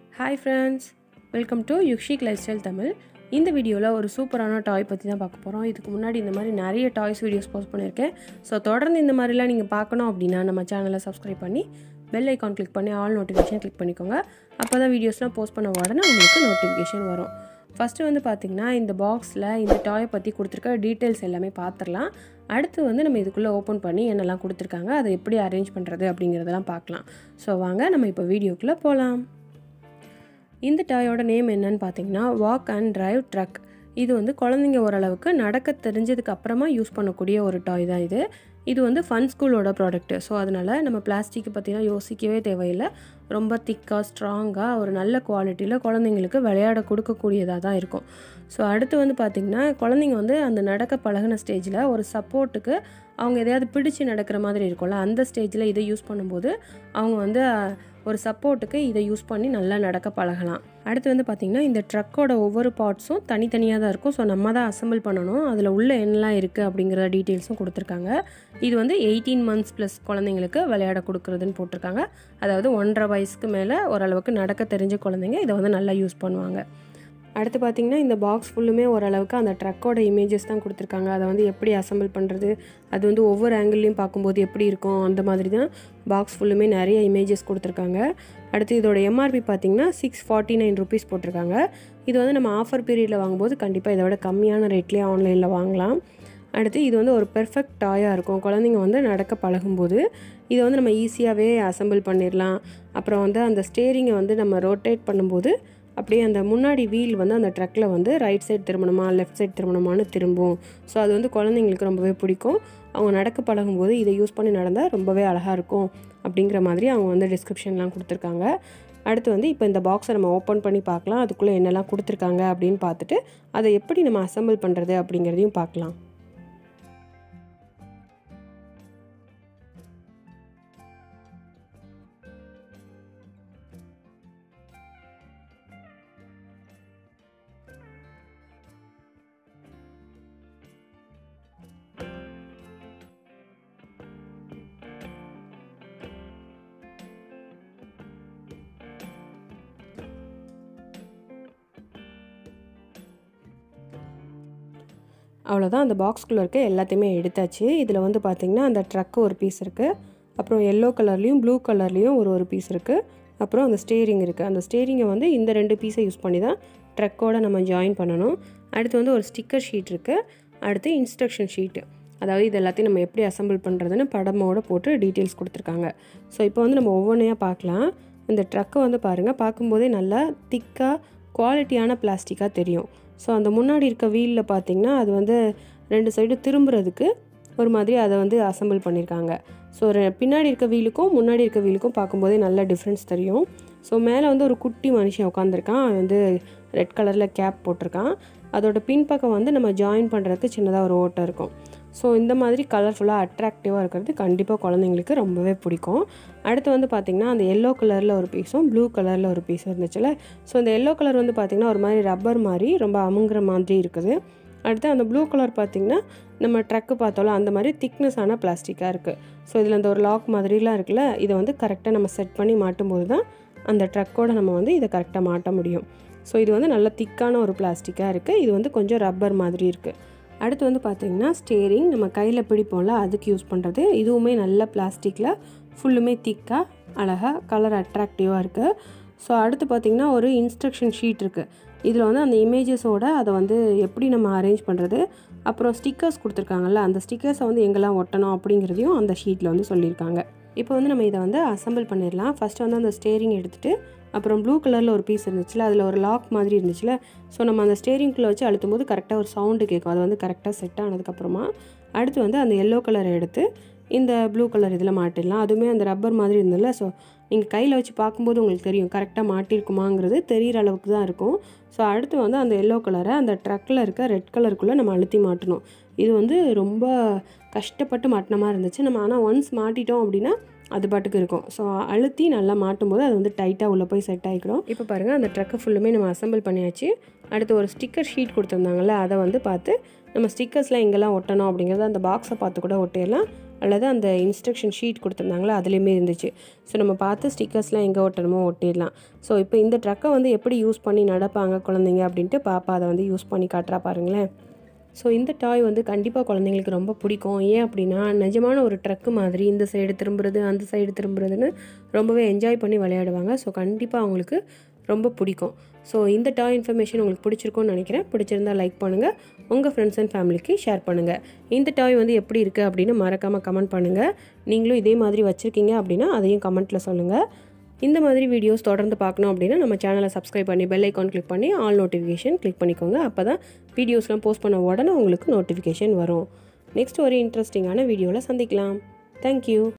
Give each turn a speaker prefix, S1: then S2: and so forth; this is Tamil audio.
S1: ஹாய் ஃப்ரெண்ட்ஸ் வெல்கம் டு யுக்ஷிக் லைஃப் ஸ்டைல் தமிழ் இந்த வீடியோவில் ஒரு சூப்பரான டாய் பற்றி தான் பார்க்க போகிறோம் இதுக்கு முன்னாடி இந்த மாதிரி நிறைய டாய்ஸ் வீடியோஸ் போஸ்ட் பண்ணியிருக்கேன் ஸோ தொடர்ந்து இந்த மாதிரிலாம் நீங்கள் பார்க்கணும் அப்படின்னா நம்ம சேனலை சப்ஸ்கிரைப் பண்ணி பெல் ஐக்கான் கிளிக் பண்ணி ஆல் நோட்டிஃபிகேஷன் கிளிக் பண்ணிக்கோங்க அப்போ தான் வீடியோஸ்லாம் போஸ்ட் பண்ண உடனே உங்களுக்கு நோட்டிஃபிகேஷன் வரும் ஃபஸ்ட்டு வந்து பார்த்திங்கன்னா இந்த பாக்ஸில் இந்த டாயை பற்றி கொடுத்துருக்க டீட்டெயில்ஸ் எல்லாமே பார்த்துடலாம் அடுத்து வந்து நம்ம இதுக்குள்ளே ஓப்பன் பண்ணி என்னெல்லாம் கொடுத்துருக்காங்க அதை எப்படி அரேஞ்ச் பண்ணுறது அப்படிங்கிறதெல்லாம் பார்க்கலாம் ஸோ வாங்க நம்ம இப்போ வீடியோக்குள்ளே போகலாம் இந்த டாயோட நேம் என்னன்னு பார்த்தீங்கன்னா வாக் அண்ட் டிரைவ் ட்ரக் இது வந்து குழந்தைங்க ஓரளவுக்கு நடக்க தெரிஞ்சதுக்கு அப்புறமா யூஸ் பண்ணக்கூடிய ஒரு டாய் தான் இது இது வந்து ஃபன் ஸ்கூலோட ப்ராடக்ட்டு ஸோ அதனால் நம்ம பிளாஸ்டிக்கை பற்றிலாம் யோசிக்கவே தேவையில்லை ரொம்ப திக்காக ஸ்ட்ராங்காக ஒரு நல்ல குவாலிட்டியில் குழந்தைங்களுக்கு விளையாட கொடுக்கக்கூடியதாக தான் இருக்கும் ஸோ அடுத்து வந்து பார்த்திங்கன்னா குழந்தைங்க வந்து அந்த நடக்க பழகின ஸ்டேஜில் ஒரு சப்போர்ட்டுக்கு அவங்க எதையாவது பிடிச்சு நடக்கிற மாதிரி இருக்கும்ல அந்த ஸ்டேஜில் இதை யூஸ் பண்ணும்போது அவங்க வந்து ஒரு சப்போர்ட்டுக்கு இதை யூஸ் பண்ணி நல்லா நடக்க பழகலாம் அடுத்து வந்து பார்த்திங்கன்னா இந்த ட்ரக்கோட ஒவ்வொரு பார்ட்ஸும் தனித்தனியாக தான் இருக்கும் ஸோ நம்ம தான் அசம்பிள் பண்ணணும் அதில் உள்ள என்னெல்லாம் இருக்குது அப்படிங்கிற டீட்டெயில்ஸும் கொடுத்துருக்காங்க இது வந்து எயிட்டீன் மந்த்ஸ் ப்ளஸ் குழந்தைங்களுக்கு விளையாட கொடுக்குறதுன்னு போட்டிருக்காங்க அதாவது ஒன்றரை வயசுக்கு மேலே ஓரளவுக்கு நடக்க தெரிஞ்ச குழந்தைங்க இதை வந்து நல்லா யூஸ் பண்ணுவாங்க அடுத்து பார்த்திங்கன்னா இந்த பாக்ஸ் ஃபுல்லுமே ஓரளவுக்கு அந்த ட்ரக்கோட இமேஜஸ் தான் கொடுத்துருக்காங்க அதை வந்து எப்படி அசம்பிள் பண்ணுறது அது வந்து ஒவ்வொரு ஆங்கிள்லையும் பார்க்கும்போது எப்படி இருக்கும் அந்த மாதிரி தான் பாக்ஸ் ஃபுல்லுமே நிறைய இமேஜஸ் கொடுத்துருக்காங்க அடுத்து இதோட எம்ஆர்பி பார்த்திங்கன்னா சிக்ஸ் ஃபார்ட்டி நைன் ருபீஸ் போட்டிருக்காங்க இது வந்து நம்ம ஆஃபர் பீரியடில் வாங்கும்போது கண்டிப்பாக இதை விட கம்மியான ரேட்லேயே ஆன்லைனில் வாங்கலாம் அடுத்து இது வந்து ஒரு பெர்ஃபெக்ட் டாயாக இருக்கும் குழந்தைங்க வந்து நடக்க பழகும்போது இதை வந்து நம்ம ஈஸியாகவே அசம்பிள் பண்ணிடலாம் அப்புறம் வந்து அந்த ஸ்டேரிங்கை வந்து நம்ம ரோட்டேட் பண்ணும்போது அப்படியே அந்த முன்னாடி வீல் வந்து அந்த ட்ரக்கில் வந்து ரைட் சைடு திரும்பணுமா லெஃப்ட் சைடு திரும்பணுமான்னு திரும்பும் ஸோ அது வந்து குழந்தைங்களுக்கு ரொம்பவே பிடிக்கும் அவங்க நடக்க பழகும்போது இதை யூஸ் பண்ணி நடந்தால் ரொம்பவே அழகாக இருக்கும் அப்படிங்கிற மாதிரி அவங்க வந்து டிஸ்கிரிப்ஷன்லாம் கொடுத்துருக்காங்க அடுத்து வந்து இப்போ இந்த பாக்ஸை நம்ம ஓப்பன் பண்ணி பார்க்கலாம் அதுக்குள்ளே என்னெல்லாம் கொடுத்துருக்காங்க அப்படின்னு பார்த்துட்டு அதை எப்படி நம்ம அசம்பிள் பண்ணுறது அப்படிங்கிறதையும் பார்க்கலாம் அவ்வளோதான் அந்த பாக்ஸ்குள்ளே இருக்க எல்லாத்தையுமே எடுத்தாச்சு இதில் வந்து பார்த்திங்கன்னா அந்த ட்ரக்கு ஒரு பீஸ் இருக்குது அப்புறம் எல்லோ கலர்லேயும் ப்ளூ கலர்லேயும் ஒரு ஒரு பீஸ் இருக்குது அப்புறம் அந்த ஸ்டேரிங் இருக்குது அந்த ஸ்டேரிங்கை வந்து இந்த ரெண்டு பீஸை யூஸ் பண்ணி தான் ட்ரக்கோட நம்ம ஜாயின் பண்ணணும் அடுத்து வந்து ஒரு ஸ்டிக்கர் ஷீட் இருக்குது அடுத்து இன்ஸ்ட்ரக்ஷன் ஷீட்டு அதாவது இது எல்லாத்தையும் நம்ம எப்படி அசம்பிள் பண்ணுறதுன்னு படமோட போட்டு டீட்டெயில்ஸ் கொடுத்துருக்காங்க ஸோ இப்போ வந்து நம்ம ஒவ்வொன்றையாக பார்க்கலாம் இந்த ட்ரக்கை வந்து பாருங்கள் பார்க்கும்போதே நல்லா திக்காக குவாலிட்டியான பிளாஸ்டிக்காக தெரியும் ஸோ அந்த முன்னாடி இருக்க வீலில் பார்த்திங்கன்னா அது வந்து ரெண்டு சைடு திரும்புறதுக்கு ஒரு மாதிரி அதை வந்து அசம்பிள் பண்ணியிருக்காங்க ஸோ பின்னாடி இருக்க வீலுக்கும் முன்னாடி இருக்க வீலுக்கும் பார்க்கும்போதே நல்ல டிஃப்ரென்ஸ் தெரியும் ஸோ மேலே வந்து ஒரு குட்டி மனுஷன் உட்காந்துருக்கான் அவன் வந்து ரெட் கலரில் கேப் போட்டிருக்கான் அதோட பின்பக்கம் வந்து நம்ம ஜாயின் பண்ணுறதுக்கு சின்னதாக ஒரு ஓட்டை இருக்கும் ஸோ இந்த மாதிரி கலர்ஃபுல்லாக அட்ராக்டிவாக இருக்கிறது கண்டிப்பாக குழந்தைங்களுக்கு ரொம்பவே பிடிக்கும் அடுத்து வந்து பார்த்திங்கன்னா அந்த எல்லோ கலரில் ஒரு பீஸும் ப்ளூ கலரில் ஒரு பீஸும் இருந்துச்சுல ஸோ இந்த எல்லோ கலர் வந்து பார்த்திங்கன்னா ஒரு மாதிரி ரப்பர் மாதிரி ரொம்ப அமுங்குற மாதிரி இருக்குது அடுத்து அந்த ப்ளூ கலர் பார்த்திங்கன்னா நம்ம ட்ரக்கு பார்த்தோம்ல அந்த மாதிரி திக்னஸான பிளாஸ்டிக்காக இருக்குது ஸோ இதில் அந்த ஒரு லாக் மாதிரிலாம் இருக்குல்ல இதை வந்து கரெக்டாக நம்ம செட் பண்ணி மாட்டும்போது தான் அந்த ட்ரக்கோட நம்ம வந்து இதை கரெக்டாக மாட்ட முடியும் ஸோ இது வந்து நல்ல திக்கான ஒரு பிளாஸ்டிக்காக இருக்குது இது வந்து கொஞ்சம் ரப்பர் மாதிரி இருக்குது அடுத்து வந்து பார்த்திங்கன்னா ஸ்டேரிங் நம்ம கையில் பிடிப்போம்ல அதுக்கு யூஸ் பண்ணுறது இதுவுமே நல்ல பிளாஸ்டிக்கில் ஃபுல்லுமே திக்காக அழகாக கலர் அட்ராக்டிவாக இருக்குது ஸோ அடுத்து பார்த்திங்கன்னா ஒரு இன்ஸ்ட்ரக்ஷன் ஷீட் இருக்குது இதில் வந்து அந்த இமேஜஸோட அதை வந்து எப்படி நம்ம அரேஞ்ச் பண்ணுறது அப்புறம் ஸ்டிக்கர்ஸ் கொடுத்துருக்காங்கல்ல அந்த ஸ்டிக்கர்ஸை வந்து எங்கெல்லாம் ஒட்டணும் அப்படிங்கிறதையும் அந்த ஷீட்டில் வந்து சொல்லியிருக்காங்க இப்போ வந்து நம்ம இதை வந்து அசம்பிள் பண்ணிடலாம் ஃபஸ்ட்டு வந்து அந்த ஸ்டேரிங் எடுத்துகிட்டு அப்புறம் ப்ளூ கலரில் ஒரு பீஸ் இருந்துச்சுல அதில் ஒரு லாக் மாதிரி இருந்துச்சுல ஸோ நம்ம அந்த ஸ்டேரிங்குள்ளே வச்சு அழுத்தும் போது கரெக்டாக ஒரு சவுண்டு கேட்கும் அது வந்து கரெக்டாக செட் ஆனதுக்கப்புறமா அடுத்து வந்து அந்த எல்லோ கலரை எடுத்து இந்த ப்ளூ கலர் இதில் மாட்டிடலாம் அதுவுமே அந்த ரப்பர் மாதிரி இருந்ததில்ல ஸோ நீங்கள் கையில் வச்சு பார்க்கும்போது உங்களுக்கு தெரியும் கரெக்டாக மாட்டிருக்குமாங்கிறது தெரிகிற அளவுக்கு தான் இருக்கும் ஸோ அடுத்து வந்து அந்த எல்லோ கலரை அந்த ட்ரக்கில் இருக்க ரெட் கலருக்குள்ளே நம்ம அழுத்தி மாட்டணும் இது வந்து ரொம்ப கஷ்டப்பட்டு மாட்டின மாதிரி இருந்துச்சு நம்ம ஆனால் ஒன்ஸ் மாட்டிட்டோம் அப்படின்னா அது பாட்டுக்கு இருக்கும் ஸோ அழுத்தி நல்லா மாட்டும் போது அது வந்து டைட்டாக உள்ளே போய் செட் ஆகிக்கிறோம் இப்போ பாருங்கள் அந்த ட்ரக்கை ஃபுல்லுமே நம்ம அசம்பிள் பண்ணியாச்சு அடுத்து ஒரு ஸ்டிக்கர் ஷீட் கொடுத்துருந்தாங்கல்ல அதை வந்து பார்த்து நம்ம ஸ்டிக்கர்ஸ்லாம் எங்கெல்லாம் ஒட்டணும் அப்படிங்கிறத அந்த பாக்ஸை பார்த்து கூட ஒட்டிடலாம் அல்லது அந்த இன்ஸ்ட்ரக்ஷன் ஷீட் கொடுத்துருந்தாங்களோ அதுலேயுமே இருந்துச்சு ஸோ நம்ம பார்த்து ஸ்டிக்கர்ஸ்லாம் எங்கே ஒட்டணுமோ ஒட்டிடலாம் ஸோ இப்போ இந்த ட்ரக்கை வந்து எப்படி யூஸ் பண்ணி நடப்பாங்க குழந்தைங்க அப்படின்ட்டு பாப்பா அதை வந்து யூஸ் பண்ணி காட்டுறா பாருங்களேன் ஸோ இந்த டாய் வந்து கண்டிப்பாக குழந்தைங்களுக்கு ரொம்ப பிடிக்கும் ஏன் அப்படின்னா நிஜமான ஒரு ட்ரக்கு மாதிரி இந்த சைடு திரும்புறது அந்த சைடு திரும்புறதுன்னு ரொம்பவே என்ஜாய் பண்ணி விளையாடுவாங்க ஸோ கண்டிப்பாக அவங்களுக்கு ரொம்ப பிடிக்கும் ஸோ இந்த டாய் இன்ஃபர்மேஷன் உங்களுக்கு பிடிச்சிருக்கும்னு நினைக்கிறேன் பிடிச்சிருந்தா லைக் பண்ணுங்கள் உங்கள் ஃப்ரெண்ட்ஸ் அண்ட் ஃபேமிலிக்கு ஷேர் பண்ணுங்கள் இந்த டாய் வந்து எப்படி இருக்குது அப்படின்னு மறக்காமல் கமெண்ட் பண்ணுங்கள் நீங்களும் இதே மாதிரி வச்சுருக்கீங்க அப்படின்னா அதையும் கமெண்ட்டில் சொல்லுங்கள் இந்த மாதிரி வீடியோஸ் தொடர்ந்து பார்க்கணும் அப்படின்னா நம்ம சேனலை சப்ஸ்கிரைப் பண்ணி பெல் ஐக்கான் கிளிக் பண்ணி ஆல் நோட்டிஃபிகேஷன் கிளிக் பண்ணிக்கோங்க அப்போ தான் வீடியோஸ்லாம் போஸ்ட் பண்ண உடனே உங்களுக்கு நோட்டிஃபிகேஷன் வரும் நெக்ஸ்ட் ஒரு இன்ட்ரெஸ்டிங்கான வீடியோவில் சந்திக்கலாம் தேங்க்யூ